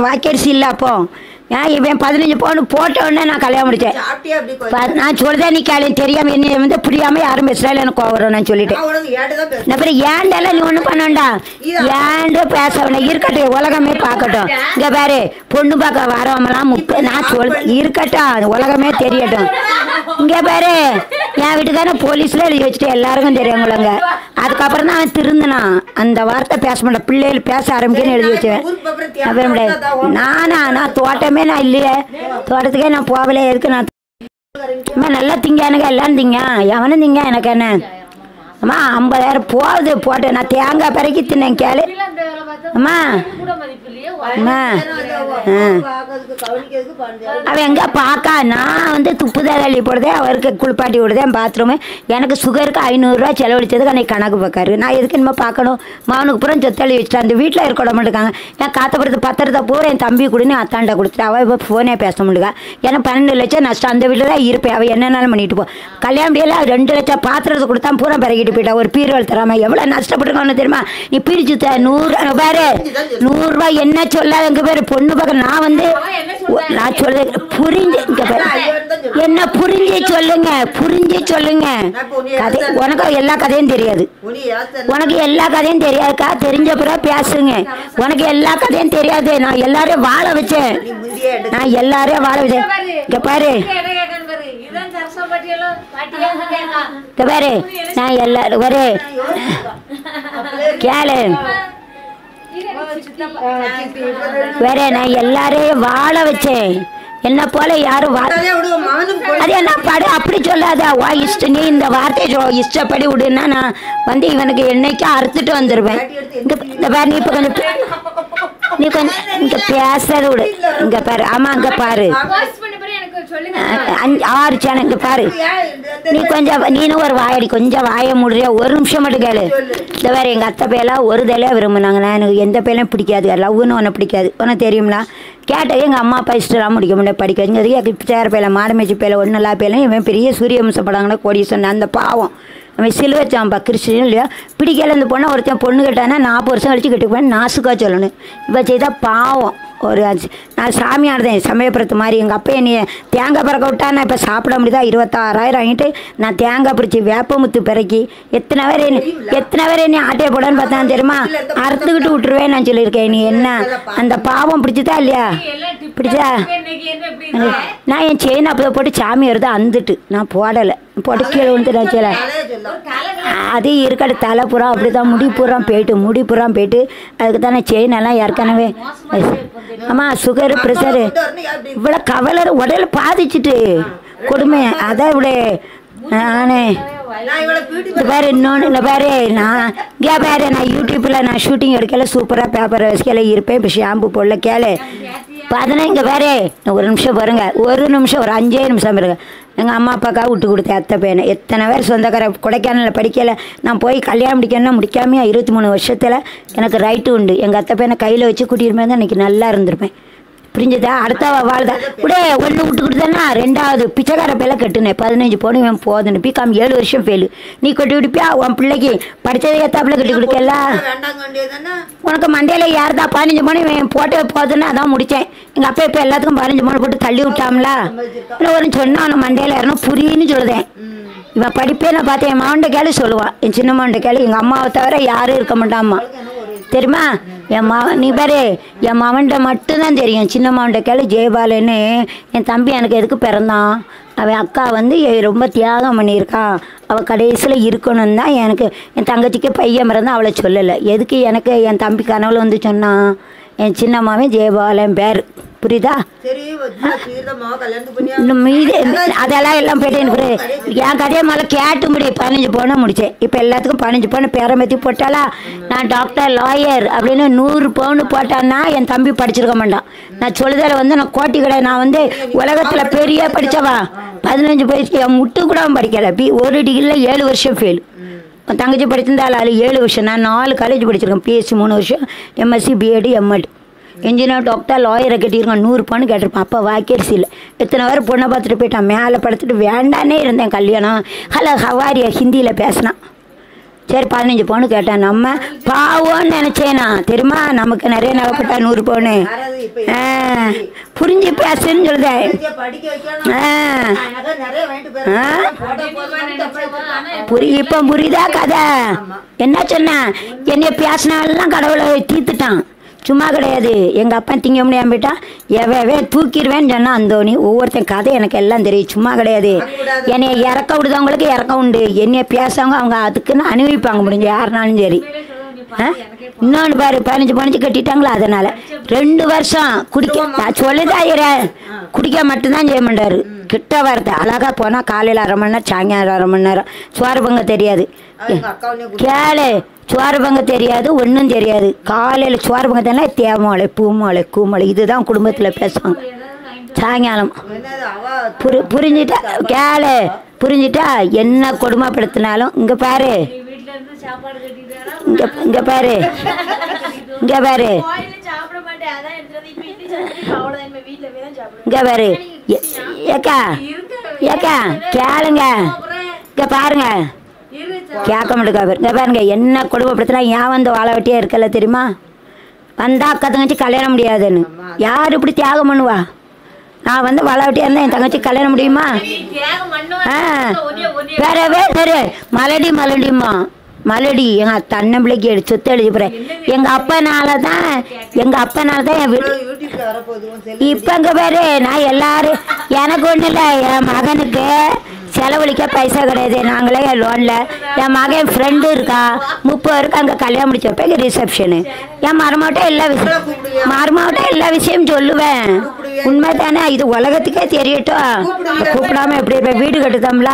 வாக்கரிசி இல்லை அப்போ ஏன் இவன் பதினஞ்சு பவுன் போட்ட உடனே நான் கல்யாணம் முடிச்சேன் சாப்பிட்டியா அப்படி கொஞ்சம்? ப- நான் சொல்றேன் நீ கேளு தெரியாம என்ன வந்து புரியாம யாரும் பேசுறாலும் எனக்கு கோவம் வரும் நான் சொல்லிட்டேன் நான் உனக்கு ஏன்ட்டு தான் பேசுறேன். நான் அப்புறம் ஏன்டெல்லாம் நீ ஒன்றும் பண்ண வேண்டாம் ஏன்டு பேச வேண்டாம் இருக்கட்டும் உலகமே பார்க்கட்டும் இங்க பாரு பொண்ணு பார்க்க வரவங்களாம் முப்ப நான் சொல் இருக்கட்டும் உலகமே தெரியட்டும் இங்க பாரு என் வீட்டுக்காரன் போலீஸ்ல எழுதி வச்சுட்டு எல்லாருக்கும் தெரியுங்களங்க அதுக்கப்புறம் தான் அவன் திருந்தினான் அந்த வார்த்தை பேச மாட்டேன் பிள்ளைகள் பேச ஆரம்பிக்கன்னு எழுதி வச்சுவேன் ஊருக்கு அப்புறம் அப்புறம் தேவை முடியாது. நானா நான் தோட்டமே நான் இல்லையே தோட்டத்துக்கே நான் போகல எதுக்கு நான் அம்மா நல்லா திங்க எனக்கு எல்லாம் திங்க எவனும் திங்க எனக்கு என்ன அம்மா ஐம்பதாயிரம் போகுது போட்டு நான் தேங்காய் பிறக்கி தின்னேன் கேளு அம்மா அம்மா ஆ பார்க்கறதுக்கு, கவனிக்கிறதுக்கு பண்றது. அவன் எங்க பாக்கா நான் வந்து துப்புதா தள்ளி போடுதேன் அவருக்கு குளிப்பாட்டி விடுதேன் பாத்ரூமு எனக்கு சுகருக்கு ஐநூறுரூவா செலவழிச்சதுக்கு அன்னைக்கு கணக்கு பார்க்காரு நான் எதுக்கு இனிமே பார்க்கணும் மகனுக்கு பூரா சொத்தள்ளி வச்சுட்டு அந்த வீட்டில் இருக்க விட மாட்டேங்காங்க என் காத்தப்படுத்து பத்திரத்தை பூரா என் தம்பி கொடுன்னு அத்தாண்ட கொடுத்துட்டு அவள் இப்போ ஃபோனே பேச முடியல ஏன்னா பன்னெண்டு லட்சம் நஷ்டம் அந்த வீட்டில் தான் இருப்பேன் அவள் என்னென்னாலும் பண்ணிட்டு போ கல்யாணம் முடியல ரெண்டு லட்சம் பாத்திரத்தை கொடுத்தா பூரா பிறகிட்டு போயிட்டா ஒரு பீரோல் தராம எவ்வளோ நஷ்டப்பட்டுருக்கோன்னு தெரியுமா நீ பிரிச்சு த நூறு அங்க பாரு நூறுரூவா என்ன சொல்லாத இங்க பேரு பொண்ணு பார்க்க நான் வந்து நான் சொல்றது புரிஞ்சு இங்க பாரு என்ன புரிஞ்சு சொல்லுங்க புரிஞ்சு சொல்லுங்க கதை உனக்கு எல்லா கதையும் தெரியாது உனி ஏத்த- உனக்கு எல்லா கதையும் தெரியாதுக்கா தெரிஞ்ச பிறகு பேசுங்க உனக்கு எல்லா கதையும் தெரியாது நான் எல்லாரையும் வாழ வச்சேன் நீ முந்தியே எடு. நான் எல்லாரையும் வாழ வச்சேன் இங்க பாரு இங்க பாரு நான் எல்லாரும் ஒரு கேளு வேற நான் எல்லாரையும் வாழ வச்சேன் என்ன போல யாரும் வா அதே விடு, உன் மகனுக்கு போய் அது என்ன படு அப்படி சொல்லாத வா இஷ்ட நீ இந்த வார்த்தையை சொ- இஷ்டப்படி விடுன்னா நான் வந்து இவனுக்கு என்னைக்கும் அறுத்துட்டு வந்துடுவேன் இங்க இந்த பாரு நீ இப்போ கொஞ்சம் பே- நீ கொஞ்சம் இங்க பேசுறது விடு இங்க பாரு ஆமா இங்க பாரு அஹ் அஞ்சு ஆறு சேனல் இங்க பாரு ஏன் இந்த- நீ கொஞ்சம் நீனும் ஒரு வாயடி கொஞ்சம் வாய முடியா ஒரு நிமிஷம் மட்டும் கேளு இந்த வேற எங்கள் அத்தை பேலாம் ஒரு தலையாக விரும்புனாங்க நான் எனக்கு எந்த பேலையும் பிடிக்காது லவ்னு ஒன்று பிடிக்காது உனக்கு தெரியுங்களா கேட்டது எங்கள் அம்மா அப்பா இஷ்டலாம் முடிக்க முடியாது படிக்காதுங்கிறது சேர பேல மாடமேச்சி பேல ஒன்றும் இல்லா பேல இவன் பெரிய சூரிய வம்ச படங்கன்னா கோடீஸ்வரன் அந்த பாவம் அவன் சிலுவச்சாம்பா கிறிஸ்டின் இல்லையா பிடிக்கல இந்த பொண்ணை ஒருத்தன் பொண்ணு கேட்டானா நாற்பது வருஷம் கழிச்சு கட்டுக்குவேன் நாசுக்கா சொல்லணும் இப்போ செய்தா பாவம் ஒரு அஞ்சு நான் சாமியார் தான் சமயபுரத்து மாதிரி எங்கள் அப்பா என்னை தேங்காய் பிறக்க விட்டா நான் இப்போ சாப்பிட முடியுதா இருபத்தாறாயிரம் வாங்கிட்டு நான் தேங்காய் பிடிச்சி வேப்பமுத்து பிறக்கி எத்தனை பேர் என்ன எத்தனை பேர் என்னை ஆட்டையை போடான்னு பார்த்தா தெரியுமா அறுத்துக்கிட்டு விட்டுருவேன் நான் சொல்லியிருக்கேன் நீ என்ன அந்த பாவம் பிடிச்சதா இல்லையா பிடிச்சா நான் என் செயின் அப்போ போட்டு சாமி வருது அந்துட்டு நான் போடலை போட்டு கீழே விழுந்து நான் செய்யலை தலையை சொல்லும். அது இருக்கட தலை பூரா அப்படி தான் முடி பூரா போயிட்டு முடி பூரா போயிட்டு அதுக்கு தானே செயின் எல்லாம் ஏற்கனவே ஆமாம் சுகரு ப்ரெஷரு கொண்டு வரணும், அப்படி இவ்வளோ கவலை உடல பாதிச்சுட்டு கொடுமை அதை விட நானே நான் இவளை பீட்டி இந்த பாரு இன்னொன்று இந்த பாரு நான் இங்கே பாரு நான் யூடியூப்பில் நான் ஷூட்டிங் எடுக்கல சூப்பராக பேப்பர் வச்சுக்கல இருப்பேன் இப்போ ஷாம்பு போடல கேளு பார்த்தனா இங்கே பாரு நான் ஒரு நிமிஷம் பாருங்க ஒரு நிமிஷம் ஒரு அஞ்சே நிமிஷம் பாருங்க எங்கள் அம்மா அப்பாக்கா விட்டு கொடுத்தேன் அத்தை பையனை எத்தனை பேர் சொந்தக்கார கொடைக்கானலில் படிக்கலை நான் போய் கல்யாணம் முடிக்கணும்னா முடிக்காமையா இருபத்தி மூணு வருஷத்தில் எனக்கு ரைட்டு உண்டு எங்கள் அத்தை பையனை கையில் வச்சு கூட்டிட்டு போய் தான் இன்றைக்கி நல்லா இருந்திருப்பேன் புரிஞ்சுதா அடுத்த வாழ்தா விடே ஒன்று விட்டு கொடுத்தேன்னா ரெண்டாவது பிச்சைக்கார பேல கட்டுனேன் பதினஞ்சு போன இவன் போதுன்னு பிகாம் ஏழு வருஷம் ஃபெயிலு நீ கட்டி கொடுப்பியா உன் பிள்ளைக்கு படித்ததை ஏத்தாப்புல கட்டி கொடுக்கல வேண்டாங்க வேண்டியதுதானே உனக்கு மண்டையில் யாருதா பதினஞ்சு மணி இவன் போட்டு போதுன்னு அதான் முடித்தேன் எங்கள் அப்பா இப்போ எல்லாத்துக்கும் பதினஞ்சு மணி போட்டு தள்ளி விட்டாம்ல இல்லை ஒரு சொன்னா அவன் மண்டையில் யாரும் புரியுன்னு சொல்லுதேன் இவன் படிப்பே நான் பார்த்தேன் என் மாவண்ட கேளு சொல்லுவான் என் சின்ன மாவண்ட கேளு எங்கள் அம்மாவை தவிர யாரும் இருக்க மாட்டாம்மா தெரியுமா என் மாவன் நீ பாரு என் மாவன்ட்ட மட்டும்தான் தெரியும் சின்ன மாவன்ட்ட கேளு ஜெயபாலன்னு என் தம்பி எனக்கு எதுக்கு பிறந்தான் அவன் அக்கா வந்து எ- ரொம்ப தியாகம் பண்ணியிருக்கான் அவள் கடைசியில் இருக்கணும் தான் எனக்கு என் தங்கச்சிக்கு பையன் பிறந்தா அவளை சொல்லலை எதுக்கு எனக்கு என் தம்பி கனவுல வந்து சொன்னான் என் சின்ன மாவன் ஜெயபாலன் பேர் புரியுதா சரி சீரமா கல்யாணத்துக்கு பண்ணியா இன்னும் மீதி அதெல்லாம் எல்லாம் போயிட்டு எனக்கு ஒரு- என் கதையை முதல்ல கேட்டு முடி பதினஞ்சு பவுனை முடித்தேன் இப்போ எல்லாத்துக்கும் பதினஞ்சு பவுன் பேரம்பத்தி போட்டாலா நான் டாக்டர் லாயர் அப்படின்னு நூறு பவுன் போட்டான்னா என் தம்பி படிச்சிருக்க மாட்டான் நான் சொல்லுதல வந்து நான் கோட்டி கடை நான் வந்து உலகத்தில் பெரிய படித்தவா பதினஞ்சு பைசு என் முட்டு கூட அவன் படிக்கலை பி ஒரு டிகிரியில் ஏழு வருஷம் ஃபெயில் என் தங்கச்சி படிச்சிருந்தாள் அது ஏழு வருஷம் நான் நாலு காலேஜ் படிச்சிருக்கேன் பிஎஸ்சி மூணு வருஷம் MSc BEd MEd engineer doctor லாயரை கட்டியிருக்கான் நூறு பணம் கேட்டிருப்பான் அப்போ வாக்கரிசி இல்லை எத்தனை பேர் பொண்ணை பார்த்துட்டு போயிட்டான் மேலே படுத்துட்டு வேண்டானே இருந்தேன் கல்யாணம் ஹலோ ஹவாரியா ஹிந்தியில் பேசினான் சரி பதினஞ்சு பவுன் கேட்டேன் நம்ம பாவம்னு நினச்சேனா தெரியுமா நமக்கு நிறைய நகைப்பட்டா நூறு பவுனு யாராவது இப்ப ஆ புரிஞ்சு பேசுன்னு சொல்லுதேன் படிக்க படிக்க வைக்கணும் ஆ நகை நிறைய வாங்கிட்டு ஆ? போயிரு போட்டோ போதுமான்னு தப்பா வச்சிருக்கான். புரி இப்போ புரியுதா கதை என்ன சொன்னேன் என்னைய பேசினாலாம் கடவுளை தீர்த்துட்டான் சும்மா கிடையாது எங்கள் அப்பா திங்க முடியாம போயிட்டா எவவே தூக்கிடுவேன்னு சொன்னா அந்தோணி ஒவ்வொருத்தன் கதை எனக்கு எல்லாம் தெரியும் சும்மா கிடையாது என்னைய இறக்க விடுதவங்களுக்கு இறக்க உண்டு என்னைய பேசுறவங்க அவங்க அதுக்குன்னு அனுபவிப்பாங்க முடிஞ்சு யாருனாலும் சரி ஆ? இன்னொன்று பாரு பதினஞ்சு பதினஞ்சு கட்டிட்டாங்களா அதனால ரெண்டு வருஷம் குடிக்க நான் சொல்லுதாயிரேன் குடிக்க மட்டும்தான் செய்ய மாட்டாரு கிட்ட வரது அழகா போனால் காலையில் அரை மணி நேரம் சாயங்காலம் அரை மணி நேரம் சோறு பங்க தெரியாது அவங்க அக்காவுனே கேளு சோறு பங்க தெரியாது ஒன்றும் தெரியாது காலையில் சோறு பங்க தானே தேமலை பூமலை கூமலை இதுதான் குடும்பத்தில் பேசுவாங்க சாயங்காலம் என்னது அவ புரி புரிஞ்சிட்டா கேளு புரிஞ்சிட்டா என்ன கொடுமைப்படுத்தினாலும் இங்கே பாரு வீட்டுல இருந்து சாப்பாடு கட்டிட்டாரா இங்கே இங்கே பாரு இங்கே பாரு கோயில சாப்பிட மாட்டேன் அதான் எடுத்துறது இப்ப இட்லி சாப்பிட்டு அவ்வளவுதான் இனிமே வீட்டுல போய் தான் சாப்பிடுவேன் இங்கே பாரு ஏ- ஏக்கா ஏக்கா கேளுங்க இங்கே பாருங்க இரு கேட்க மாட்டேக்கா பாரு இங்கே பாருங்க என்ன கொடுமைப்படுத்தினா ஏன் வந்து வாழ வெட்டியே இருக்கல தெரியுமா வந்தா அக்கா தங்கச்சி கல்யாணம் முடியாதுன்னு யார் இப்படி தியாகம் பண்ணுவா நான் வந்து வாழ வெட்டியா இருந்தா என் தங்கச்சி கல்யாணம் முடியுமா தியாகம் பண்ணுவா ஆ ஒன்னே ஒன்னே வேறவே சரி மலடி மலடிம்மா மலடி எங்க தன்னம்பிள்ளைக்கு எடு சொத்து எழுதி போறேன் எங்க அப்பனால தான் எங்க அப்பனால தான் என் வீடு யூடியூப்ல வரப்போகுது உன் செல்லு இப்ப இங்க பாரு நான் எல்லாரும் எனக்கு ஒண்ணு இல்ல என் மகனுக்கு செலவழிக்க பைசா கிடையாது நாங்களே லோன்ல என் மகன் ஃப்ரெண்டு இருக்கா முப்பது இருக்கு அங்க கல்யாணம் முடிச்சப்ப ரிசப்ஷனு என் மருமாவட்ட எல்லா விஷயம் மருமாவட்ட எல்லா விஷயம் சொல்லுவேன் உண்மை தானே இது உலகத்துக்கே தெரியட்டும் கூப்பிடாம எப்படி இப்ப வீடு கட்டுதோம்ல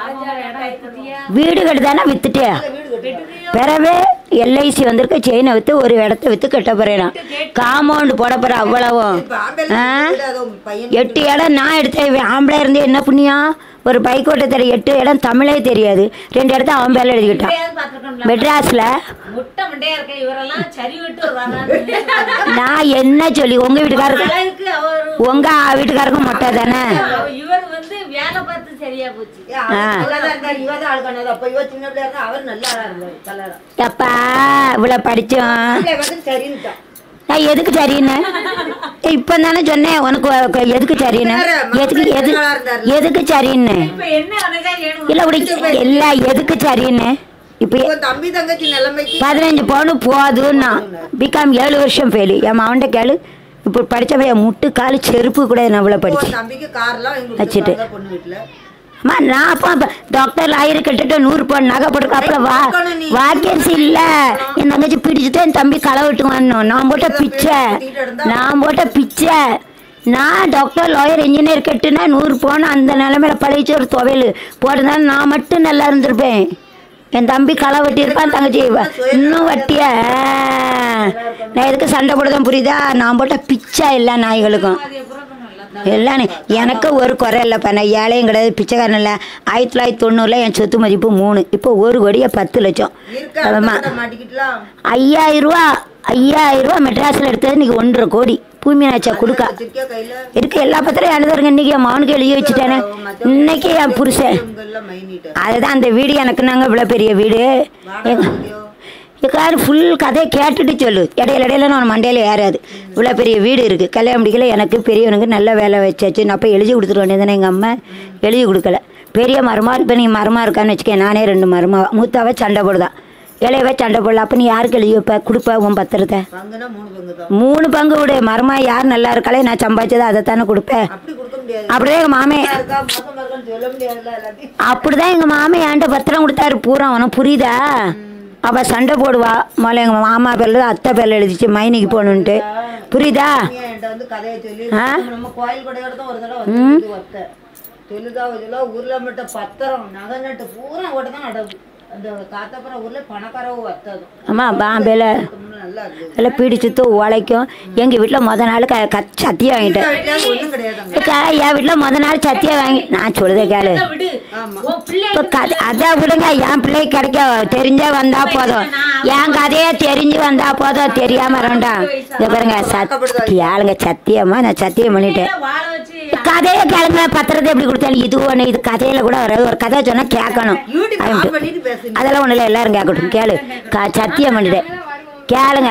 வீடு கட்டுதானே வித்துட்டே பிறவே எல்ஐசி வந்திருக்க செயினை வித்து ஒரு இடத்த வித்து கட்ட போறேன் நான் காம்பவுண்டு போட போறேன் அவ்வளவும் இப்ப ஆம்பளை ஆ? அது உன் பையன் எட்டு இடம் நான் எடுத்தேன் இவன் ஆம்பளை இருந்து என்ன புண்ணியம் ஒரு பைக் ஓட்ட தெரிய எட்டு இடம் தமிழே தெரியாது ரெண்டு இடத்த அவன் பேர்ல எழுதிக்கிட்டான் பாத்துருக்கோம்ல மெட்ராஸ்ல முட்டை மண்டையா இருக்க இவரெல்லாம் சரி விட்டு வருவாங்க நான் என்ன சொல்லி உங்க வீட்டுக்காரருக்கு அழகுக்கு அவர் உங்க வீட்டுக்காருக்கும் மொட்டை தானே இவர் வந்து வேலை பார்த்து சரியா போச்சு ஏன் அவன் நல்லாதான் இருந்தாரு, இவ தான் ஆளுக்கானது. அப்ப இவ சின்ன பிள்ளையா இருந்தா அவர் நல்லா இருந்தாரு, கலரா. எப்பா இவ்வளோ படித்தோம் பிள்ளை வந்து சரின்னுட்டான். நான் எதுக்கு சரின்னு இப்போ தானே சொன்னேன் உனக்கு உனக்கு எதுக்கு சரின்னு எதுக்கு எது எதுக்கு சரின்னு இப்ப என்ன நினைச்சா ஏணும் இல்லை இப்படி இல்லை எதுக்கு சரின்னு இப்போ உன் தம்பி தங்கச்சி நிலைமைக்கு பதினஞ்சு பவுனு போதுன்னா பிகாம் ஏழு வருஷம் ஃபெயிலு என் மாவன்ட்ட கேளு இப்போ படித்தவன் என் முட்டு காலு செருப்பு கூட நான் இவ்வளோ உன் படித்தேன் தம்பிக்கு கார்லாம் எங்களுக்கு வச்சுட்டு. கொடுத்தாங்க பொண்ணு வீட்டுல அம்மா நான் அப்போ அப்போ டாக்டர் லாயர் கிட்ட நூறு பவுன் நகை போட்டுருக்க அப்புறம் வா வாக்கன்சி இல்லை என் தங்கச்சி பிடிச்சிட்டு என் தம்பி களை விட்டுவான்னு நான் போட்ட பிச்சை நான் போட்ட பிச்சை நான் டாக்டர் லாயர் இன்ஜினியர் கட்டுனா நூறு பவுன் அந்த நிலமையில பழிச்சு ஒரு துவையல் போட்டிருந்தாலும் நான் மட்டும் நல்லா இருந்திருப்பேன் என் தம்பி களை வெட்டியிருப்பான் தங்கச்சி இவ- இன்னும் வட்டியா நான் எதுக்கு சண்டை போடுதான் புரியுதா நான் போட்ட பிச்சை எல்லா நாய்களுக்கும் எல்லாம் எனக்கு ஒரு குறை இல்லைப்பா நான் ஏழையும் கிடையாது பிச்சைக்காரன் இல்லை ஆயிரத்தி தொள்ளாயிரத்தி தொண்ணூறில் என் சொத்து மதிப்பு மூணு இப்போ ஒரு கோடியே பத்து லட்சம் இருக்க ஆமா. அத்தை மாட்டிக்கிட்டலாம் ஐயாயிரம் ரூபா ஐயாயிரம் ரூபா மெட்ராஸில் எடுத்தது இன்னைக்கு ஒன்றரை கோடி பூமியாச்சா கொடுக்க வச்சிருக்கியா கையில இருக்க எல்லா பத்திரம் எழுதுறங்க இன்னைக்கு என் மகனுக்கு எழுதி வச்சுட்டேனே இன்னைக்கு என் புருஷன் இவங்கெல்லாம் மைனிட்டு அதுதான் அந்த வீடு எனக்கு நாங்கள் இவ்வளோ பெரிய வீடு வாடகை கார் ஃபுல் கதையை கேட்டுட்டு சொல்லு இடையில இடையில நான் மண்டையில் ஏறாது இவ்வளோ பெரிய வீடு இருக்குது கல்யாணம் முடிக்கல எனக்கு பெரியவனுக்கு நல்ல வேலை வச்சாச்சு நான் போய் எழுதி கொடுத்துட்டு வேண்டியதானே எங்கள் அம்மா எழுதி கொடுக்கல பெரிய மரமா இப்போ நீ மரமா இருக்கான்னு வச்சுக்க நானே ரெண்டு மரமா மூத்தாவே சண்டை போடுதான் இளையவே சண்டை போடல அப்போ நீ யாருக்கு எழுதி வைப்ப கொடுப்ப உன் பத்திரத்தை பங்குனா மூணு பங்கு தான் மூணு பங்கு விடு மரமா யார் நல்லா இருக்காளே நான் சம்பாதிச்சதை அதை தானே கொடுப்பேன் அப்படி கொடுக்க முடியாது அப்படிதான் எங்கள் மாமே இருக்கா மோசமா இருக்கான்னு சொல்ல முடியாதுல்ல எல்லாத்தையும் அப்படிதான் எங்கள் மாமே என்கிட்ட பத்திரம் கொடுத்தாரு பூரா உனக்கு புரியுதா அவ சண்டை போடுவா முதல்ல எங்கள் மாமா பேரில் அத்தை பேரில் எழுதிச்சு மைனிக்கு போகணுன்ட்டு புரியுதா நீ என்கிட்ட வந்து கதையை சொல்லி ஆ? நம்ம கோயில் கொடையோட தான் ஒரு தடவை வந்து ஒத்த சொல்லுதா சொல்ல ஊர்ல மட்டும் பத்திரம் நகை நட்டு பூரா ஓட்ட தான் நடவு அந்த காத்தப்புறம் ஊர்ல பணக்காரவ வத்ததும் அம்மா பாம்பேல நல்லா இருந்தது எல்லாம் பீடி சுத்து உழைக்கும் எங்கள் வீட்டில் முத நாள் க க சத்தியம் வாங்கிட்டேன் வீட்டுல ஒண்ணும் கிடையாதுங்க அக்கா, என் வீட்டில் முத நாள் சத்தியம் வாங்கி நான் சொல்லுதே கேளு விடு ஆமா உன் பிள்ளை இப்போ கதை அதான் விடுங்க என் பிள்ளைக்கு கிடைக்க தெரிஞ்சா வந்தா போதும் என் கதையே தெரிஞ்சு வந்தா போதும் தெரியாம வேண்டாம் இங்க பாருங்க சத்தியாளுங்க சத்தியமா நான் சத்தியம் பண்ணிட்டேன் வாழ வச்சு கதையை கேளுங்க பத்திரத்தை எப்படி கொடுத்தாலும் இது ஒன்று இது கதையில கூட வராது ஒரு கதை சொன்னா கேட்கணும் யூடியூப் ஆன் அப்படின்ட்டு. பண்ணிட்டு பேசுங்க அதெல்லாம் ஒன்றும் இல்லை எல்லாரும் கேட்கட்டும் கேளு க சத்தியம் பண்ணிட்டேன் கேளுங்க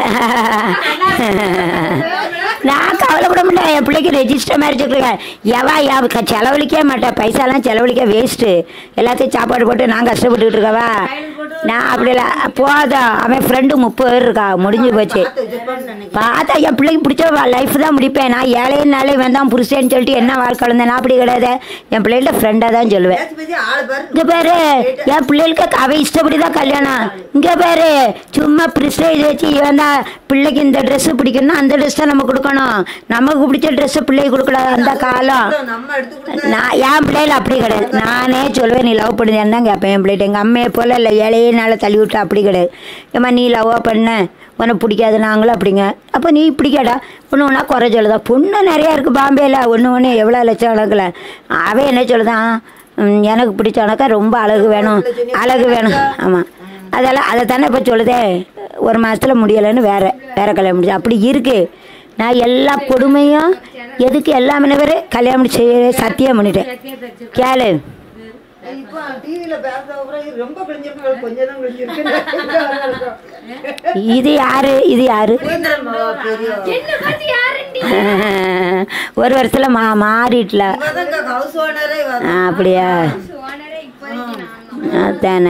நான் கவலைப்பட மாட்டேன் என் பிள்ளைக்கு ரெஜிஸ்டர் மேரேஜ் இருக்கேன் எவா எவ க- செலவழிக்கவே மாட்டேன் பைசாலாம் செலவழிக்க வேஸ்ட்டு எல்லாத்தையும் சாப்பாடு போட்டு நான் கஷ்டப்பட்டுக்கிட்டு இருக்கவா நான் அப்படி இல்லை போதும் அவன் ஃப்ரெண்டு முப்பது பேர் இருக்கா முடிஞ்சு போச்சு பார்த்து வச்சிருப்பான்னு நினைக்கிறேன் பார்த்தா என் பிள்ளைக்கு பிடிச்ச லைஃப் தான் முடிப்பேன் நான் ஏழைனாலே வேண்டாம் புருஷன்னு சொல்லிட்டு என்ன வாழ்க்கை வளர்ந்தேன் நான் அப்படி கிடையாது என் பிள்ளைகிட்ட ஃப்ரெண்டாக தான் சொல்லுவேன் பேசி பேசி ஆளு பாரு இங்க பாரு என் பிள்ளைகளுக்கு அவ இஷ்டப்படி தான் கல்யாணம் இங்க பாரு சும்மா ப்ரிஸ்டேஜ் வச்சு இவன் தான் பிள்ளைக்கு இந்த ட்ரெஸ் பிடிக்கணும்னா அந்த ட்ரெஸ் தான் நம்ம கொடுக்கணும் நமக்கு பிடிச்ச ட்ரெஸ் பிள்ளைக்கு கொடுக்கூடாது அந்த காலம் நம்ம எடுத்து கொடுத்தா நான் என் பிள்ளைகள் அப்படி கிடையாது நானே சொல்லுவேன் நீ லவ் பண்ணுதேன்னு தான் கேட்பேன் என் பிள்ளைகிட்ட எங்கள் அம்மையை போல இல்லை ஏழையினால தள்ளி விட்டு அப்படி கிடையாது ஏம்மா நீ லவ்வாக பண்ண உனக்கு பிடிக்காது நாங்களும் அப்படிங்க அப்போ நீ பிடிக்காடா ஒன்று ஒன்றா குறை சொல்லுதா பொண்ணு நிறையா இருக்குது பாம்பேயில் ஒன்று ஒன்று எவ்வளோ லட்சம் கணக்கில் அவன் என்ன சொல்லுதான் "ம், எனக்கு பிடிச்சவனக்கா ரொம்ப அழகு வேணும் அழகு வேணும் ஆமாம் அதெல்லாம் அதை தானே இப்போ சொல்லுதே ஒரு மாதத்தில் முடியலைன்னு வேற வேற கல்யாணம் முடிச்சு அப்படி இருக்குது நான் எல்லா கொடுமையும் எதுக்கு எல்லாமே வேறு கல்யாணம் முடிச்சு சத்தியம் பண்ணிட்டேன் கேளு இப்போ டிவியில பேசுற அப்புறம் ரொம்ப கிழிஞ்சிருக்கு கொஞ்சம் தான் கிழிஞ்சிருக்கு இது யாரு இது யாரு சுதந்திரன் மாமா பெரிய என்ன பார்த்து யாருண்டி ஒரு வருஷத்துல மா மாறிட்டல இவதான் ஹவுஸ் ஓனரே ஆ, அப்படியா ஓனரே இப்போதைக்கு நான் அதானே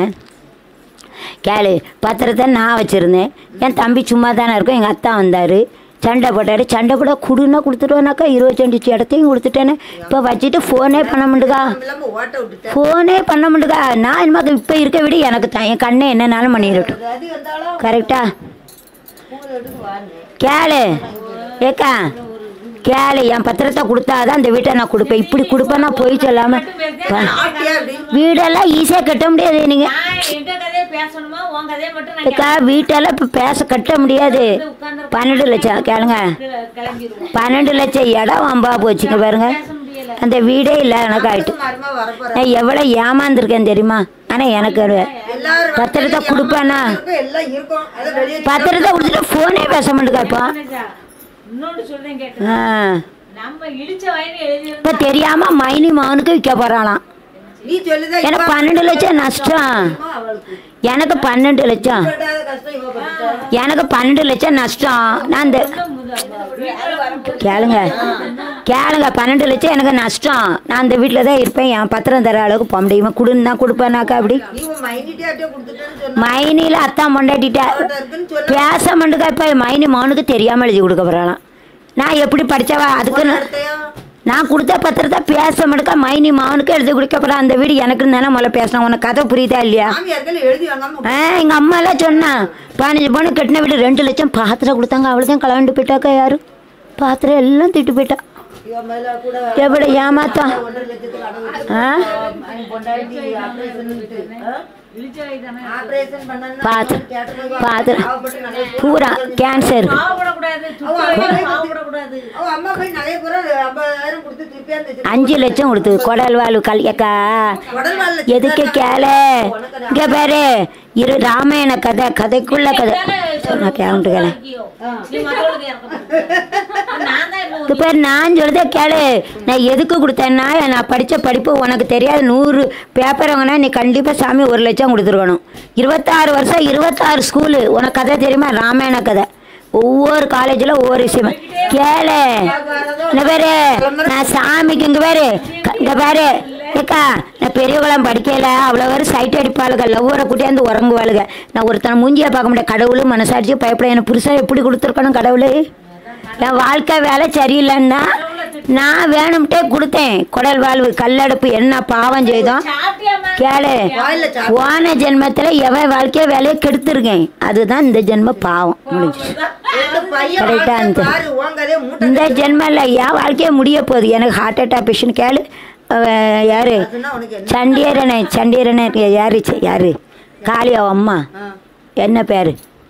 கேளு பத்திரத்தை நான் வச்சுருந்தேன் என் தம்பி சும்மா தானே இருக்கும் எங்கள் அத்தா வந்தார் சண்டை போட்டார் சண்டை போட கொடுன்னா கொடுத்துருவேனாக்கா இருபது சென்டிச்சு இடத்தையும் கொடுத்துட்டேனே இப்போ வச்சுட்டு ஃபோனே பண்ண முடியுதா இல்லாம ஓட்ட விட்டுட்டேன் ஃபோனே பண்ண முடியுதா நான் என்னமா இப்போ இருக்க விட எனக்கு தான் என் கண்ணை என்னனாலும் பண்ணிடட்டும் அது வந்தாலும் கரெக்டா பூவில் எடுத்து வாருங்க கேளு ஏக்கா கேளு என் பத்திரத்தை கொடுத்தாதான் அந்த வீட்டை நான் கொடுப்பேன் இப்படி கொடுப்பேன்னா போய் சொல்லாம ப- ஆட்டியா அப்படி வீடெல்லாம் ஈஸியாக கட்ட முடியாது நீங்க நான் எங்க கதையை பேசணுமா உன் கதையை மட்டும் நான் ஏக்கா வீட்டெல்லாம் இப்போ பேச கட்ட முடியாது பன்னெண்டு லட்சம் கேளுங்க கே- கிளம்பிடுவேன் பன்னெண்டு லட்சம் இடம் வம்பா போச்சுங்க பாருங்க பேச முடியல அந்த வீடே இல்லை எனக்கு ஆயிட்டு மரமா வரப்போற நான் எவ்வளோ ஏமாந்துருக்கேன் தெரியுமா ஆனால் எனக்கு ஒரு எல்லாரும் பத்திரத்தை கொடுப்பேனா இருக்கும், எல்லாம் இருக்கும் அதை வெளியே பத்திரத்தை கொடுத்துட்டு ஃபோனே பேச மாட்டேங்காப்பா இன்னொன்று சொல்றேன் கேட்டு ஆ நம்ம இடிச்ச வயது எழுதி இப்போ தெரியாம மைனி மகனுக்கு விற்க போறாளாம் நீ சொல்லுதா எனக்கு பன்னெண்டு லட்சம் நஷ்டம் அவளுக்கு எனக்கு பன்னெண்டு லட்சம் படாத கஷ்டம் இவ பட்டுட்டா. எனக்கு பன்னெண்டு லட்சம் நஷ்டம் நான் இந்த கேளுங்க கேளுங்க பன்னெண்டு லட்சம் எனக்கு நஷ்டம் நான் அந்த வீட்டில் தான் இருப்பேன் என் பத்திரம் தர அளவுக்கு போக முடியுமா கொடுன்னு தான் கொடுப்பேனாக்கா அப்படி நீ உன் மைனிட்டியாட்டே கொடுத்துட்டேன்னு சொன்னா மைனியில் அத்தா மொண்டாட்டிட்ட அவட்ட இருக்குன்னு சொல்லு பேச மாட்டுக்கா இப்போ மைனி மகனுக்கு தெரியாமல் எழுதி கொடுக்க போகிறாளாம் நான் எப்படி படித்தவா அதுக்கு நான்- அடுத்தையா நான் கொடுத்த பத்திரத்தை பேச மாட்டுக்கா மைனி மகனுக்கு எழுதி கொடுக்க போகிறேன் அந்த வீடு எனக்குன்னு தானே முதல்ல பேசணும் உனக்கு கதை புரியுதா இல்லையா மாமியார்கள் எழுதி வாங்காம ஆ எங்கள் அம்மா எல்லாம் சொன்னா பதினஞ்சு பவுன் கட்டின வீடு ரெண்டு லட்சம் பாத்திரம் கொடுத்தாங்க அவ்வளோதான் கலண்டு போயிட்டாக்கா யாரு பாத்திரம் எல்லாம் திட்டு போயிட்டா இவன் மேல கூட எவ்வளோ ஏமாத்தம் ஒன்றரை லட்சத்துக்கு அடகு ஆ அவன் பொண்டாட்டி ஆபரேஷன் இடிச்ச வயது தானே ஆபரேஷன் பண்ணா பாத்து- கேட்டதுக்கு பாத்திரம் பாவப்பட்டு நிறைய பூரா கேன்சர் பாவப்படக்கூடாது அவ அம்மா போய் பாவப்படக்கூடாது அவன் அம்மா போய் நிறைய பூரா ஐம்பதாயிரம் கொடுத்து திருப்பியா அந்த அஞ்சு லட்சம் கொடுத்தது குடல் வாழ்வு கல்யக்கா உடல் வாழ்ல எதுக்கு கேளு இங்க பாரு இரு ராமாயண கதை கதைக்குள்ள கதை நான் கேட்டு கேளு நீ மத்தவங்களுக்கு இறக்க மாட்ட. நான் தான் இப்போ இது பேர் நான் சொல்றதே கேளு நான் எதுக்கு கொடுத்தேன்னா நான் படித்த படிப்பு உனக்கு தெரியாது நூறு பேப்பர் வாங்கினா நீ கண்டிப்பாக சாமி ஒரு லட்சம் கொடுத்துருக்கணும் இருபத்தாறு வருஷம் இருபத்தாறு ஸ்கூலு உனக்கு கதை தெரியுமா ராமாயண கதை ஒவ்வொரு காலேஜில் ஒவ்வொரு விஷயம் கேளு இந்த பேரு நான் சாமிக்கு இங்கே பேரு இங்கே பாரு ஏக்கா நான் பெரியவங்களாம் படிக்கல அவ்வளோ வரும் சைட் அடிப்பாளுங்க லவ்வரை கூட்டியாந்து உறங்குவாளுங்க நான் ஒருத்தனை மூஞ்சியை பார்க்க முடியாது கடவுளும் மனசாட்சியும் பயப்பட எனக்கு புருஷன் எப்படி கொடுத்துருக்கணும் கடவுள் என் வாழ்க்கை வேலை சரியில்லைன்னா நான் வேணும்ட்டே கொடுத்தேன் குடல் வாழ்வு கல்லடுப்பு என்ன பாவம் செய்தோம் சாப்பிட்டியாம்மா கேளு வாயில சாப்பிட்டு போன ஜென்மத்தில் எவன் வாழ்க்கைய வேலையை கெடுத்துருக்கேன் அதுதான் இந்த ஜென்ம பாவம் முடிஞ்சு இந்த பையன் கரெக்டா வாழ்க்கை அந்த- பாரு உன் கதையை மூட்டை இந்த ஜென்மம் என் வாழ்க்கையே முடிய போகுது எனக்கு ஹார்ட் அட்டாக் பேஷண்ட் கேளு அவன் யாரு கட்டுனா உனக்கு என்ன சண்டியரனை சண்டியரனை யாரு ச்சே, யாரு காளி அவ அம்மா ஆ. என்ன பேரு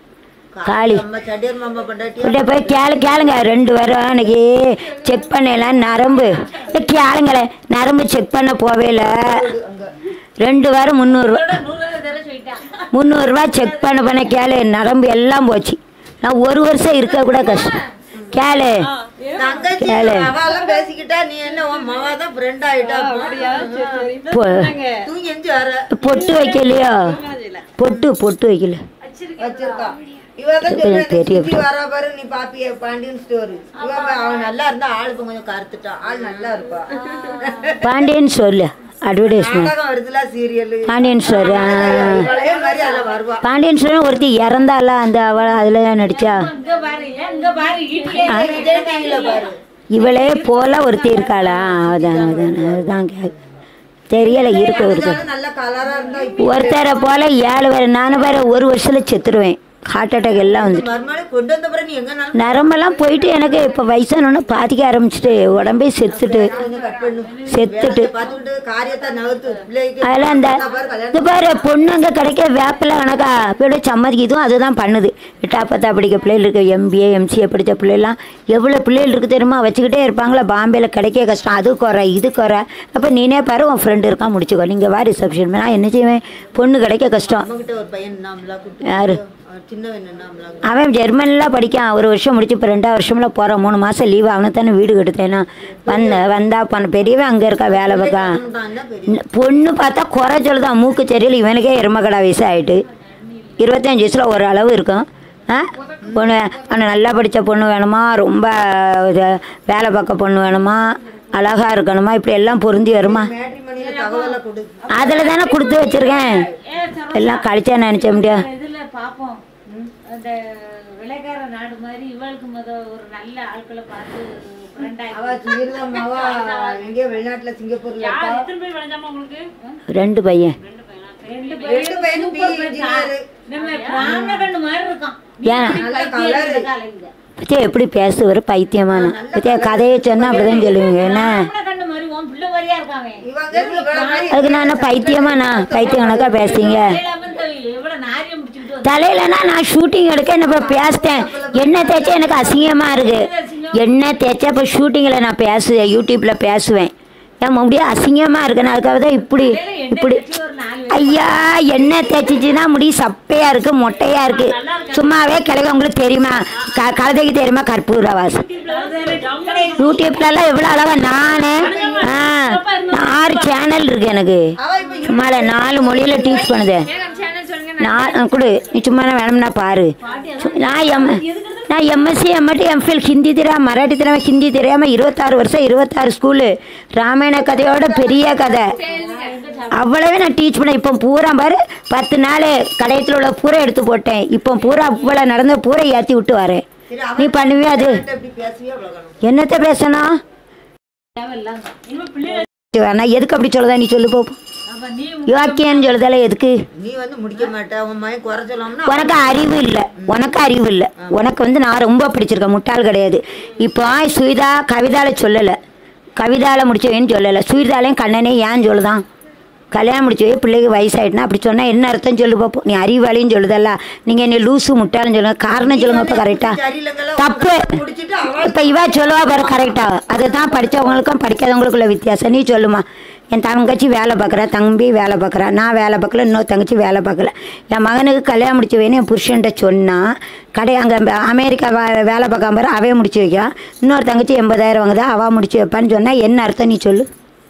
காளி அம்மா சண்டியர் மாமா பொண்டாட்டி கிட்ட போய் கேளு கேளுங்க ரெண்டு பேரும் அன்னைக்கு செக் பண்ணலாம் நரம்பு ஏ, கேளுங்களேன் நரம்பு செக் பண்ண போவேல ரெண்டு வாரம் முந்நூறுரூவா நூறு தர சொல்லிட்டான் முந்நூறுரூவா செக் பண்ண பண்ண கேளு நரம்பு எல்லாம் போச்சு நான் ஒரு வருஷம் இருக்க கூட கஷ்டம் கேளு தங்கச்சி கேளு. அவெல்லாம் பேசிக்கிட்டா நீ என்ன உன் மவா தான் ஃப்ரெண்ட் ஆயிட்டா பொ- தூங்கி எஞ்சி வர பொட்டு வைக்கலையோ பொட்டு பொட்டு வைக்கல வச்சிருக்கா இவதான் கொஞ்சம் பெரிய சொல்லுவேன் வர பாரு நீ பாப்பிய பாண்டியன் ஸ்டோர் இவ பா- அவன் நல்லா இருந்தா ஆளு இப்ப கொஞ்சம் கருத்துட்டான் ஆள் நல்லா இருப்பா பாண்டியன் சொல்லு அட்வர்டைஸ்மெண்ட் நாடகம் வருதுல சீரியல் பாண்டியன் ஸ்டோர் பழைய மாதிரி அதுல வருவா பாண்டியன் ஸ்டோர் ஒருத்தி இறந்தால அந்த அவள் அதில் தான் நடிச்சா இங்க பாரு ஏன் இங்க பாரு வீட்டுல விஜய் டிவில பாரு இவளே போல ஒருத்தி இருக்காளா அதான் அதான் அதுதான் கே தெரியல இருக்கு ஒருத்தர் இருந்தாலும் நல்ல கலரா இருந்தா இப்ப ஒருத்தரை போல ஏழு பேர் நானும் வேற ஒரு வருஷத்துல செத்துருவேன் ஹார்ட் அட்டாக் எல்லாம் வந்துட்டு மறுநாள் கொண்டு வந்த பிறகு நீ எங்கனாலும் நரம்பெல்லாம் போயிட்டு எனக்கு இப்போ வயசானோன்னு பாதிக்க ஆரம்பிச்சிட்டு உடம்பே செத்துட்டு கொஞ்சம் கட் பண்ணு செத்துட்டு பார்த்துக்கிட்டு காரியத்தை நகர்த்து பிள்ளைக்கு அதில் அந்த பாரு கல்யாணம் இது பாரு பொண்ணுங்க கிடைக்க வேப்பில கணக்கா அப்படியே சம்மதிக்குதும் அதுதான் பண்ணுது எட்டா பத்தா படிக்க பிள்ளைகள் இருக்கு எம்பிஏ எம்சிஏ படித்த பிள்ளைலாம் எவ்வளோ பிள்ளைகள் இருக்கு தெரியுமா வச்சுக்கிட்டே இருப்பாங்களா பாம்பேல கிடைக்க கஷ்டம் அது குறை இது குறை அப்போ நீனே பாரு உன் ஃப்ரெண்டு இருக்கான் முடிச்சுக்கோ நீங்கள் வா ரிசப்ஷன் நான் என்ன செய்வேன் பொண்ணு கிடைக்க கஷ்டம் நம்மகிட்ட ஒரு பையன் நாமலா கூட்டு யாரு சின்னவன் நாமலா அவன் ஜெர்மனில் படிக்கான் ஒரு வருஷம் முடிச்சு இப்போ ரெண்டாவது வருஷம்ல போகிறான் மூணு மாதம் லீவு அவனை தானே வீடு கெடுத்தேனா வந்த வந்தா பண்ண பெரியவன் அங்கே இருக்கா வேலை பார்க்கான் தான் பெரிய பொண்ணு பார்த்தா குறை சொல்லுதான் மூக்கு சரியில் இவனுக்கே எருமக்கடா வயசு ஆயிட்டு இருபத்தஞ்சி வயசில் ஒரு அளவு இருக்கும் ஆ பொண்ணு அவனை நல்லா படித்த பொண்ணு வேணுமா ரொம்ப இது வேலை பார்க்க பொண்ணு வேணுமா அழகா இருக்கணுமா இப்படி எல்லாம் பொருந்தி வருமா மேட்ரிமணியில தகவலை கொடு அதில் தானே கொடுத்து வச்சிருக்கேன் எல்லாம் கழிச்சா நினச்ச முடியாது இதுல பாப்போம் அந்த விளைக்கார நாடு மாதிரி இவளுக்கு முத ஒரு நல்ல ஆட்களை பார்த்து friend ஆகி- அவ சீர்தம்மாவா எங்கேயோ வெளிநாட்டுல சிங்கப்பூர்ல இருக்கா எத்தனை பேர் விளைஞ்சாமா உங்களுக்கு ரெண்டு பையன் ரெண்டு ரெண்டு பையனும் பி இன்ஜினியர் நம்ம பிராமண கண்ணு மாதிரி இருக்கான் ஏன் நல்ல கலர் காலையில பத்தியா எப்படி பேசுவார் பைத்தியமான பத்தியா கதையை சொன்னா அப்படிதான் சொல்லுவீங்க என்ன பிராமண கண்ணு மாதிரி உன் பிள்ளை மாதிரியா இருக்காங்க இவங்க இவள மாதிரி அதுக்கு நான் என்ன பைத்தியமாண்ணா பைத்தியம் கணக்கா பேசுறீங்க எவ்வளவு நாரியம் முடிச்சுக்கிட்டு வந்து தலையிலனா நான் ஷூட்டிங் எடுக்க என்ன இப்போ பேசிட்டேன் எண்ணெய் தேய்ச்சா எனக்கு அசிங்கமாக இருக்கு எண்ணெய் தேய்ச்சா இப்போ ஷூட்டிங்கில் நான் பேசுவேன் யூடியூப்பில் பேசுவேன் ஏன் முடியும் அசிங்கமாக இருக்குன்னு அதுக்காக தான் இப்படி இப்படி ஒரு நாலு ஐயா எண்ணெய் தேய்ச்சிச்சுன்னா முடி சப்பையாக இருக்கு மொட்டையாக இருக்கு சும்மாவே கிழக்கு உங்களுக்கு தெரியுமா க கழுதைக்கு தெரியுமா கற்பூர வாசம் யூடியூப்லலாம் எவ்வளோ அழகா நான் ஆ ஆறு சேனல் இருக்கு எனக்கு அவ இப்ப சும்மால நாலு மொழியில் டீச் பண்ணுது சேனல் சொல்லுங்க நான் கொடு நீ சும்மா நான் வேணும்னா பாரு சு- நான் எம் நான் எம்எஸ்சி எம்எட்டி எம்ஃபில் ஹிந்தி தெரியாம மராட்டி தெரியாம ஹிந்தி தெரியாம இருபத்தாறு வருஷம் இருபத்தாறு ஸ்கூலு ராமாயண கதையோட பெரிய கதை அவ்வளவே நான் டீச் பண்ணேன் இப்போ பூரா பாரு பத்து நாள் கடையத்தில் உள்ள பூரா எடுத்து போட்டேன் இப்போ பூரா இவ்வளோ நடந்த பூரா ஏற்றி விட்டு வரேன் சரி அவ நீ பண்ணுவியா அது எப்படி பேசுவியா அவ்வளவு என்னத்த பேசணும் தேவையில்லாம இனிமே பிள்ளைங்க வேணா எதுக்கு அப்படி சொல்லுதா நீ சொல்லு போப்போம் அப்ப நீ யோக்கியன்னு சொல்லுதால எதுக்கு நீ வந்து முடிக்க மாட்ட உன் மகன் குறை சொல்லாமனா உனக்கு அறிவு இல்லை உனக்கு அறிவு இல்லை உனக்கு வந்து நான் ரொம்ப பிடிச்சிருக்கேன் முட்டாள் கிடையாது இப்போ சுவிதா கவிதால சொல்லலை கவிதால முடிச்சவேன்னு சொல்லலை சுவிதாலையும் கண்ணனே ஏன் சொல்லுதான் கல்யாணம் முடிச்சவே பிள்ளைக்கு வயசாயிட்டுனா அப்படி சொன்னால் என்ன அர்த்தம் சொல்லு பார்ப்போம் நீ அறிவாளின்னு சொல்லுதல்ல நீங்கள் என்ன லூசு முட்டாள்னு சொல்லுங்க காரணம் சொல்லுங்க இப்போ கரெக்டாக சரியில்லைங்களா தப்பு முடிச்சிட்டு அவ இப்போ இவா சொல்லுவா பாரு கரெக்டாக அதுதான் படித்தவங்களுக்கும் படிக்காதவங்களுக்குள்ள வித்தியாசம் நீ சொல்லுமா என் தங்கச்சி வேலை பார்க்குறா தம்பி வேலை பார்க்குறா நான் வேலை பார்க்கல இன்னொரு தங்கச்சி வேலை பார்க்கல என் மகனுக்கு கல்யாணம் முடிச்சு வேணும் என் புருஷன்ட்ட சொன்னால் கடை அங்கே அமெரிக்கா வே- வேலை பார்க்காம பாரு அவே முடிச்சு வைக்கா இன்னொரு தங்கச்சி எண்பதாயிரம் வாங்குதா அவள் முடிச்சு வைப்பான்னு சொன்னால் என்ன அர்த்தம் நீ சொல்லு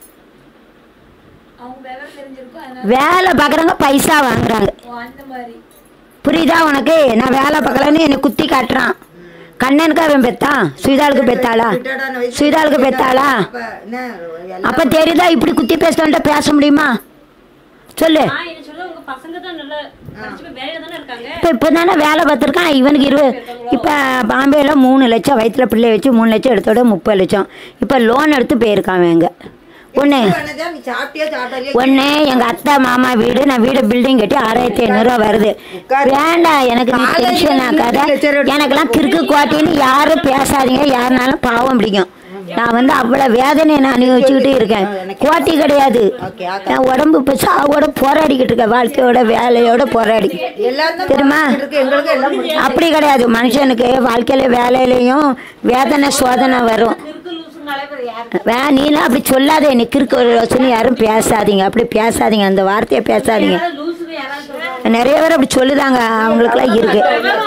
அவங்க விவரம் தெரிஞ்சிருக்கும் அதனால வேலை பார்க்குறவங்க பைசா வாங்குறாங்க ஓ, அந்த மாதிரி புரியுதா உனக்கு நான் வேலை பார்க்கலன்னு என்னை குத்தி காட்டுறான் கண்ணனுக்கு அவன் பெத்தான் சுவிதாளுக்கு பெத்தாளா ரிட்டையர்டான வயசுல சுவிதாளுக்கு பெத்தாளா அப்ப என்ன எல்லாம் அப்ப தெரியுதா இப்படி குத்தி பேசுறவன்ட்ட பேச முடியுமா சொல்லு நான் என்ன சொல்ல உங்க பசங்க தான் நல்லா படிச்சு போய் வேலையில தானே இருக்காங்க இப்போ இப்போ தானே வேலை பார்த்துருக்கான் இவனுக்கு இருபது இப்போ பாம்பேல மூணு லட்சம் வயிற்றுல பிள்ளை வச்சு மூணு லட்சம் எடுத்தோட முப்பது லட்சம் இப்போ லோன் எடுத்து போயிருக்கான் அவன் எங்க ஒன்று வேணதா நீ சாப்பிட்டியா சாப்பிட்டாலே ஒன்று எங்கள் அத்தை மாமா வீடு நான் வீடு பில்டிங் கட்டி ஆறாயிரத்தி ஐநூறுரூவா வருது வேண்டாம் எனக்கு நீ டென்ஷன் ஆக்காத எனக்கெல்லாம் கிறுக்கு கோட்டின்னு யாரும் பேசாதீங்க யாருனாலும் பாவம் பிடிக்கும் நான் வந்து அவ்வளோ வேதனையை நான் அனுபவிச்சுக்கிட்டு இருக்கேன் கோட்டி கிடையாது நான் உடம்பு இப்போ சாவோட போராடிக்கிட்டு இருக்கேன் வாழ்க்கையோட வேலையோட போராடி எல்லாரும் தான் தெரியுமா இருக்கு எங்களுக்கு எல்லாம் முடிச்சு அப்படி கிடையாது மனுஷனுக்கு வாழ்க்கையில வேலையிலையும் வேதனை சோதனை வரும் கிறுக்கு லூசுனாலே பேர் யாரு வே நீலாம் அப்படி சொல்லாதே நீ கிறுக்கு ஒரு யோசனை யாரும் பேசாதீங்க அப்படி பேசாதீங்க அந்த வார்த்தையை பேசாதீங்க லூசுன்னு யாராவது சொல்றாங்க நிறைய பேர் அப்படி சொல்லுதாங்க அவங்களுக்குலாம் இருக்கு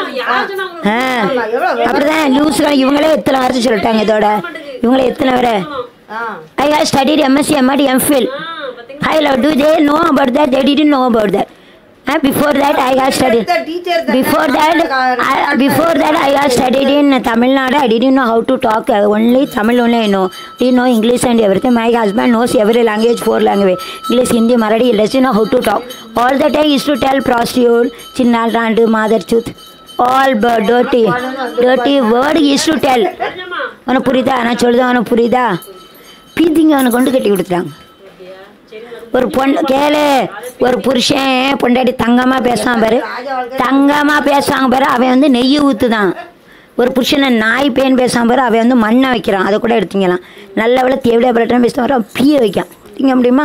ஆ அப்படிதான் நியூஸ்லாம் இவங்களே எத்தனை வருஷம் சொல்லிட்டாங்க இதோட இவங்களே எத்தனை வரை ah I have studied MSc எம்ஆடி MPhil I love to they know about that they didn't know about that before that I have studied teacher Before that, I, before that, I had studied in Tamil Nadu. I didn't know how to talk. uh, Only Tamil only I know. Didn't know English and everything. My husband knows every language, four language. English, Hindi, Marathi. He doesn't know how to talk. All the time he used to tell prostitute, chinnal randu, mother truth. All but dirty, dirty word he used to tell. அவனுக்கு புரியுதா நான் சொல்லுது அவனுக்கு புரியுதா பீத்திங்க அவனை கொண்டு கட்டி கொடுத்துட்டாங்க ஒரு பொண்ணு கேளு ஒரு புருஷன் பொண்டாட்டி தங்கமா பேசுவான் பாரு தங்கமா பேசுவாங்க பாரு அவன் வந்து நெய் ஊத்துதான் ஒரு புருஷனை நாய் பேன் பேசுவான் பாரு அவன் வந்து மண்ணை வைக்கிறான் அதை கூட எடுத்துக்கலாம் நல்ல வேலை தேவையா பரட்டம் பேசுவான் பாரு அவன் பீய வைக்கான் திங்க முடியுமா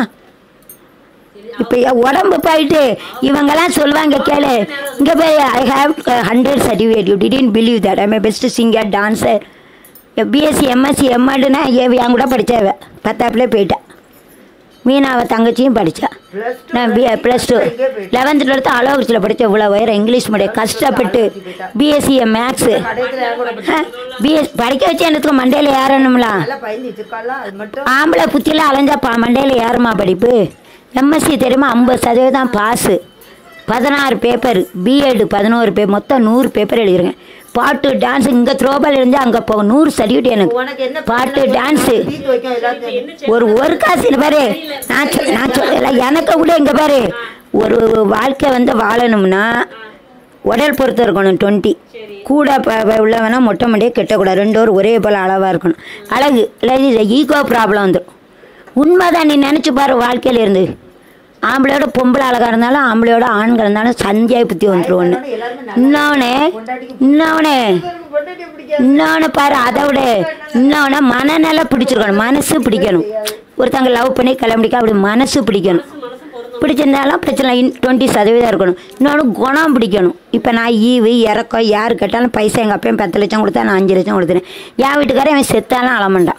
இப்போ உடம்பு போயிட்டு இவங்கெல்லாம் சொல்லுவாங்க கேளு இங்கே போய் I have hundred certificate you didn't believe that I my best singer dancer BSc MSc எம்எட்னா என் கூட படித்தவ பத்தாப்புல போயிட்டா மீனாவை தங்கச்சியும் படித்தா Plus two நான் B plus two eleventh twelfth அலோகரிச்சில் படித்தேன் இவ்வளோ உயரம் இங்கிலீஷ் மீடியம் கஷ்டப்பட்டு பிஎஸ்சி மேக்ஸு கடைசியில் என் கூட படிச்சு பிஎஸ் படிக்க வச்சு எனக்கு மண்டையில் ஏறணும்ல நல்லா பயந்து வச்சிருக்காளா அது மட்டும் ஆம்பளை புத்தியில் அலைஞ்சா பா மண்டையில் ஏறுமா படிப்பு எம்எஸ்சி தெரியுமா ஐம்பது சதவீதம் பாஸு பதினாறு பேப்பர் பிஎட் பதினோரு பே மொத்தம் நூறு பேப்பர் எழுதிருங்க பாட்டு டான்ஸ் இங்கே த்ரோபால் இருந்து அங்கே போகும் நூறு சர்டிஃபிகேட் எனக்கு உனக்கு என்ன பாட்டு டான்ஸு தீர்த்து வைக்கும் எல்லாத்தையும் ஒரு ஒரு காசு இல்லை பாரு நான் சொல் நான் சொல்லல எனக்கு கூட இங்கே பாரு ஒரு வாழ்க்கை வந்து வாழணும்னா உடல் பொறுத்து இருக்கணும் டுவெண்ட்டி கூட ப ப- உள்ளவனா மொட்டை மண்டியே கெட்டக்கூடாது ரெண்டு பேரும் ஒரே போல் அளவாக இருக்கணும் அழகு இல்லை ஈகோ ப்ராப்ளம் வந்துடும் உண்மைதான் நீ நினச்சி பாரு வாழ்க்கையில இருந்து ஆம்பளையோட பொம்பளை அழகாக இருந்தாலும் ஆம்பளையோட ஆண்கள் இருந்தாலும் சந்தியாய் புத்தி வந்துடும் ஒன்று இன்னொன்று இன்னொன்று பொண்டாட்டி பிடிக்காது இன்னொன்று பாரு அதை விட இன்னொன்று மனநல பிடிச்சிருக்கணும் மனசு பிடிக்கணும் ஒருத்தங்க லவ் பண்ணி கிளம்பிக்க அப்படி மனசு பிடிக்கணும் பிடிச்சிருந்தாலும் பிரச்சனை டுவெண்ட்டி சதவீதம் இருக்கணும் இன்னொன்று குணம் பிடிக்கணும் இப்போ நான் ஈவு இறக்கம் யார் கேட்டாலும் பைசா எங்கள் அப்பையும் பத்து லட்சம் கொடுத்தா நான் அஞ்சு லட்சம் கொடுத்துறேன் என் வீட்டுக்காரன் அவன் செத்தாலும் அழமாண்டான்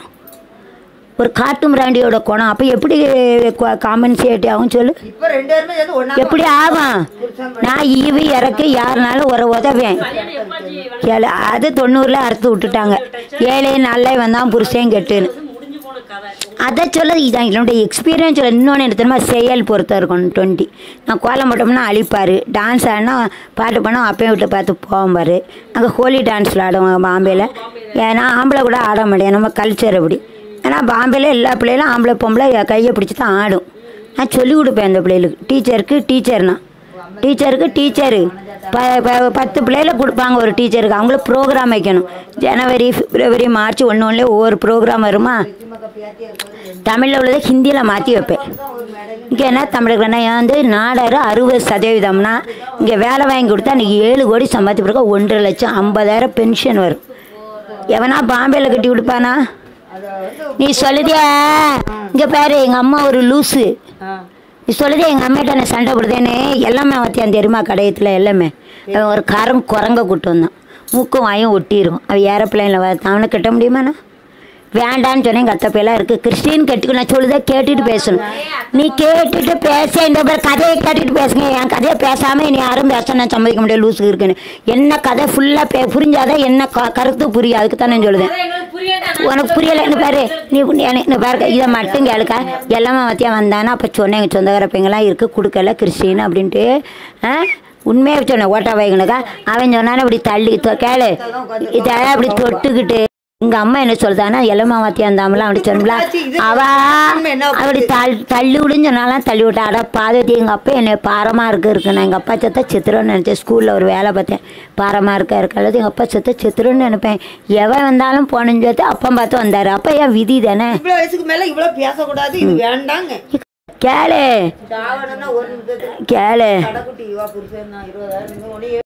ஒரு காட்டு மிராண்டியோட குணம் அப்போ எப்படி காம்பன்சேட் ஆகும் சொல்லு இப்ப ரெண்டு பேருமே சேர்ந்து ஒண்ணா எப்படி ஆகும் நான் ஈவு இறக்கு யாருனாலும் ஒரு உதவேன் கேளு அது தொண்ணூறுல அறுத்து விட்டுட்டாங்க ஏழை நல்ல வந்தான் புருஷன் கெட்டுன்னு அதை சொல்ல இதான் என்னுடைய எக்ஸ்பீரியன்ஸ் சொல்ல இன்னொன்று எனக்கு தெரியுமா செயல் பொறுத்த இருக்கணும் டுவெண்ட்டி நான் கோலம் போட்டோம்னா அழிப்பார் டான்ஸ் ஆடினா பாட்டு பண்ணால் அப்பையும் விட்டு பார்த்து போவோம் பாரு அங்கே ஹோலி டான்ஸில் ஆடுவாங்க பாம்பேயில் ஏன்னா ஆம்பளை கூட ஆட முடியாது நம்ம கல்ச்சர் அப்படி ஏன்னா பாம்பேல எல்லா பிள்ளைகளும் ஆம்பளை பொம்பளை கையை பிடிச்சி தான் ஆடும் நான் சொல்லி கொடுப்பேன் அந்த பிள்ளைகளுக்கு டீச்சருக்கு டீச்சர்னா டீச்சருக்கு டீச்சரு ப ப- பத்து பிள்ளைகள கொடுப்பாங்க ஒரு டீச்சருக்கு அவங்களும் ப்ரோக்ராம் வைக்கணும் ஜனவரி பிப்ரவரி மார்ச் ஒன்று ஒன்றுல ஒவ்வொரு ப்ரோக்ராம் வருமா தமிழில் உள்ளதை ஹிந்தியில் மாற்றி வைப்பேன் இங்கே என்ன தமிழர்கள் நான் வந்து நாடாறு அறுபது சதவீதம்னா இங்கே வேலை வாங்கி கொடுத்தா இன்றைக்கி ஏழு கோடி சம்பாதிச்சு பிறகு ஒன்றரை லட்சம் ஐம்பதாயிரம் பென்ஷன் வரும் எவனா பாம்பேல கட்டி கொடுப்பானா நீ சொல்லுதியா இங்கே பாரு எங்கள் அம்மா ஒரு லூஸு நீ சொல்லுதே எங்கள் அம்மாட்ட நான் சண்டை போடுதேன்னு எல்லாமே வத்தியான் தெரியுமா கடையத்தில் எல்லாமே அவன் ஒரு கரம் குரங்க கூட்டு வந்தான் மூக்கும் வாயும் ஒட்டிடும் அவன் ஏரோப்ளைனில் வர அவனை கட்ட முடியுமாண்ணா வேண்டான்னு சொன்னேன் எங்கள் அத்தை பேலாம் இருக்குது கிறிஸ்டின் கட்டிக்க நான் சொல்லுதே கேட்டுட்டு பேசணும் நீ கேட்டுட்டு பேச இந்த பேர் கதையை கேட்டுட்டு பேசுங்க என் கதையை பேசாமல் நீ யாரும் பேச நான் சம்மதிக்க முடியாது லூஸுக்கு இருக்குன்னு என்ன கதை ஃபுல்லாக பே புரிஞ்சாதான் என்ன க கருத்து புரியும் அதுக்கு தான் நான் சொல்லுதேன் உனக்கு புரியலைன்னு பாரு நீ எனக்கு பாரு இதை மட்டும் கேளுக்கா எல்லாமே மத்தியா வந்தானா அப்போ சொன்னேன் எங்கள் சொந்தக்கார பையங்களாம் இருக்குது கொடுக்கல கிறிஸ்டின் அப்படின்ட்டு ஆ உண்மையாக சொன்னேன் ஓட்டா வைக்கணுக்கா அவன் சொன்னானே இப்படி தள்ளி தொ- கேளு இதை அப்படி தொட்டுக்கிட்டு எங்கள் அம்மா என்ன சொல்லுதானா எல்லம்மா மாத்தியா இருந்தாமலாம் அப்படி சொன்னல அவ அப்படி தள் தள்ளி விடுன்னு சொன்னாலாம் தள்ளி விட்டா அட பாதத்தி எங்கள் அப்பா என்னை பாரமாக இருக்கு இருக்கு நான் எங்கள் அப்பா செத்த சித்திரம்னு நினச்சேன் ஸ்கூலில் ஒரு வேலை பார்த்தேன் பாரமாக இருக்க இருக்கல்லது எங்கள் அப்பா செத்த சித்திரம்னு நினைப்பேன் எவன் வந்தாலும் போனேன்னு சொல்லிட்டு அப்பா பார்த்து வந்தார் அப்பா ஏன் விதி தானே இவ்வளவு வயசுக்கு மேல இவ்வளவு பேசக்கூடாது இது வேண்டாங்க கேளு தாவணம்னா ஒரு நிமிஷத்துக்கு கேளு கடைக்குட்டி இவா புருஷன் தான் இருபதாயிரம் ஒன்று